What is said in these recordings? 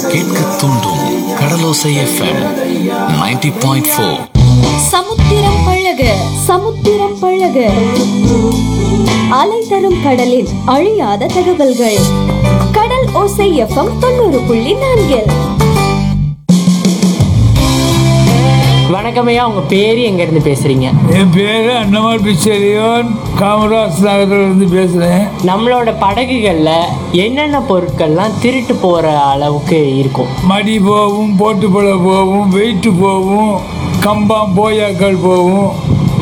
கேட்க தூண்டும் கடலோசை FM 90.4 point four சமுத்திரம் பழக சமுத்திரம் பழக அலை தரும் கடலின் அழியாத தகவல்கள் கடல் ஓசை எஃப்எம் தொண்ணூறு புள்ளி நான்கில் வணக்கம் ஐயா உங்க பேரு எங்க இருந்து பேசுறீங்க என் பேர் அன்னமால் பிச்சலியோன் காமராஜ் நகர்ல இருந்து பேசுகிறேன் நம்மளோட படகுகள்ல என்னென்ன பொருட்கள்லாம் திருட்டு போற அளவுக்கு இருக்கும் மடி போகும் போட்டுப்புழ போகும் வெயிட்டு போகும் கம்பம் போயாக்கள் போகும்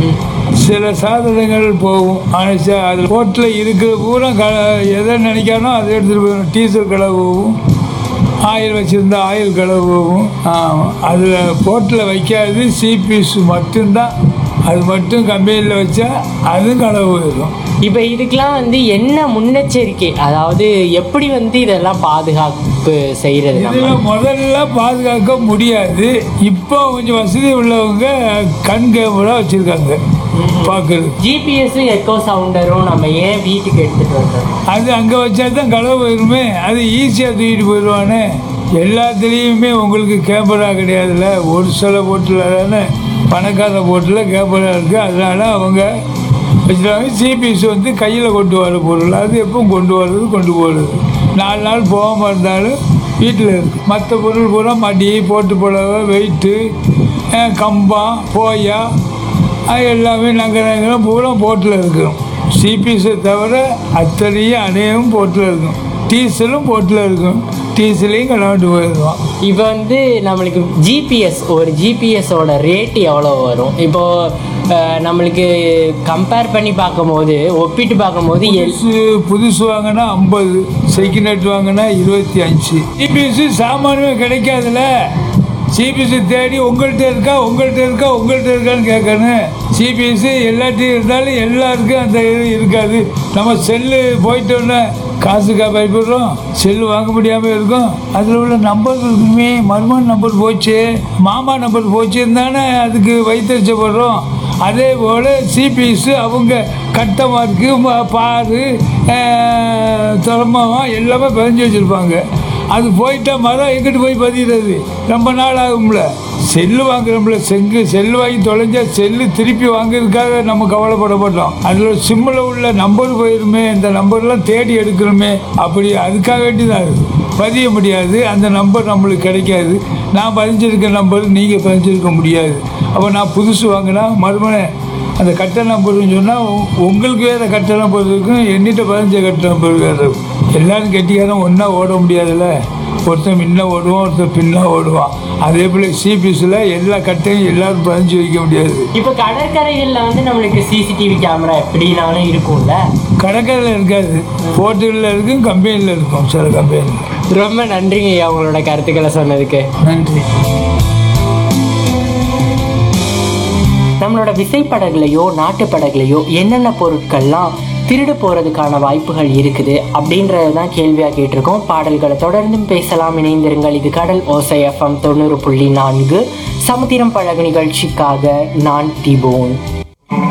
சில சாதனங்கள் போகும் ஆனால் அது போட்டில் இருக்கிற பூரா க எதை நினைக்கானோ அதை எடுத்துகிட்டு போயிடும் டீசல் கடை போகும் ஆயில் வச்சுருந்தா ஆயில் கடை போகும் ஆமாம் அதில் போட்டில் வைக்காது சிபிஎஸ் மட்டும்தான் அது மட்டும் கம்பெனியில் வச்சா அதுவும் கடை போயிடும் இப்ப இதுக்கெல்லாம் வந்து என்ன முன்னெச்சரிக்கை அதாவது எப்படி வந்து இதெல்லாம் பாதுகாப்பு செய்யறது நம்ம இதில் முதல்ல பாதுகாக்க முடியாது இப்போ கொஞ்சம் வசதி உள்ளவங்க கண் கேமரா வச்சுருக்காங்க பார்க்குறது ஜிபிஎஸ் எக்கோ சவுண்டரும் நம்ம ஏன் வீட்டுக்கு எடுத்துட்டு வந்தோம் அது அங்கே வச்சா தான் களவு போயிருமே அது ஈஸியாக தூக்கிட்டு போயிடுவானே எல்லாத்துலேயுமே உங்களுக்கு கேமரா கிடையாதுல்ல ஒரு சில போட்டில் தானே பணக்கார போட்டில் கேமரா இருக்குது அதனால அவங்க வச்சுருவாங்க சிபிஎஸ் வந்து கையில் கொண்டு வர பொருள் அது எப்பவும் கொண்டு வர்றது கொண்டு போகிறது நாலு நாள் போகாமல் இருந்தாலும் வீட்டில் இருக்குது மற்ற பொருள் பூரா மடி போட்டு புடவை வெயிட்டு அஹ், கம்பம் போயா அது எல்லாமே நகர நகரம் பூரா போட்டில் இருக்கும் சிபிஎஸை தவிர அத்தனையும் அநேகம் போட்டில் இருக்கும் டீசலும் போட்டில் இருக்கும் டீசலையும் கிளம்பிட்டு போயிடுவான் இப்போ வந்து நம்மளுக்கு ஜிபிஎஸ் ஒரு ஜிபிஎஸோட ரேட் எவ்வளோ வரும் இப்போ அஹ், நம்மளுக்கு கம்பேர் பண்ணி பார்க்கும்போது ஒப்பிட்டு பார்க்கும்போது எல் புதுசு புதுசு வாங்கினா ஐம்பது செகண்ட் ஹேண்ட் வாங்கினா இருபத்தி அஞ்சு சிபிஎஸ் சாமானுமே கிடைக்காதுல்ல சிபிஎஸ் தேடி உங்கள்கிட்ட இருக்கா உங்கள்கிட்ட இருக்கா உங்கள்கிட்ட இருக்கான்னு கேட்கணும் சிபிஎஸ் எல்லாத்தையும் இருந்தாலும் எல்லாருக்கும் அந்த இது இருக்காது நம்ம செல்லு போயிட்டோன்னே காசுக்காக பயப்படுறோம் செல்லு வாங்க முடியாமல் இருக்கும் அதில் உள்ள நம்பர் இருக்குமே மருமகன் நம்பர் போச்சு மாமா நம்பர் போச்சு தானே அதுக்கு வைத்தறிச்சப்படுறோம் அதே போல் சிபிஎஸ் அவங்க கட்ட மார்க்கு ம- பாரு திறமாவும் எல்லாமே பதிஞ்சு வச்சுருப்பாங்க அது போயிட்டா மரம் எங்கிட்டு போய் பதிகிறது ரொம்ப நாள் ஆகும்ல செல்லு வாங்குறோம்ல செங்கு செல்லு வாங்கி தொலைஞ்சா செல்லு திருப்பி வாங்குறதுக்காக நம்ம கவலைப்பட மாட்டோம் அதில் சிம்மில் உள்ள நம்பர் போயிருமே இந்த நம்பர்லாம் தேடி எடுக்கணுமே அப்படி அதுக்காக வேண்டி தான் அது பதிய முடியாது அந்த நம்பர் நம்மளுக்கு கிடைக்காது நான் பதிஞ்சிருக்க நம்பர் நீங்கள் பதிஞ்சிருக்க முடியாது அப்போ நான் புதுசு வாங்கினா மறுமனை அந்த கட்ட நம்பர்னு சொன்னால் உங்களுக்கு வேறு கட்ட நம்பர் இருக்கும் என்னிட்ட பதினஞ்சு கட்ட நம்பர் வேறு இருக்கும் எல்லாரும் கெட்டிக்காரன் ஒன்றா ஓட முடியாதுல்ல ஒருத்தன் முன்ன ஓடுவான் ஒருத்தன் பின்னா ஓடுவான் அதே போல் சிபிஎஸ்சில் எல்லா கட்டையும் எல்லாரும் பதிஞ்சு வைக்க முடியாது இப்போ கடற்கரைகளில் வந்து நம்மளுக்கு சிசிடிவி கேமரா எப்படினாலும் இருக்கும்ல கடற்கரையில் இருக்காது போர்ட்டுகளில் இருக்கும் கம்பெனியில் இருக்கும் சில கம்பெனியில் ரொம்ப நன்றிங்க ஐயா உங்களோட கருத்துக்களை சொன்னதுக்கு நன்றி நம்மளோட விசைப்படகுலையோ நாட்டுப்படகுலையோ என்னென்ன பொருட்கள்லாம் திருடு போறதுக்கான வாய்ப்புகள் இருக்குது அப்படின்றத தான் கேள்வியாக கேட்டிருக்கோம் பாடல்களை தொடர்ந்தும் பேசலாம் இணைந்திருங்கள் இது கடல் ஓசை எஃப்எம் தொண்ணூறு புள்ளி நான்கு சமுத்திரம் பழகு நிகழ்ச்சிக்காக நான் திபோன்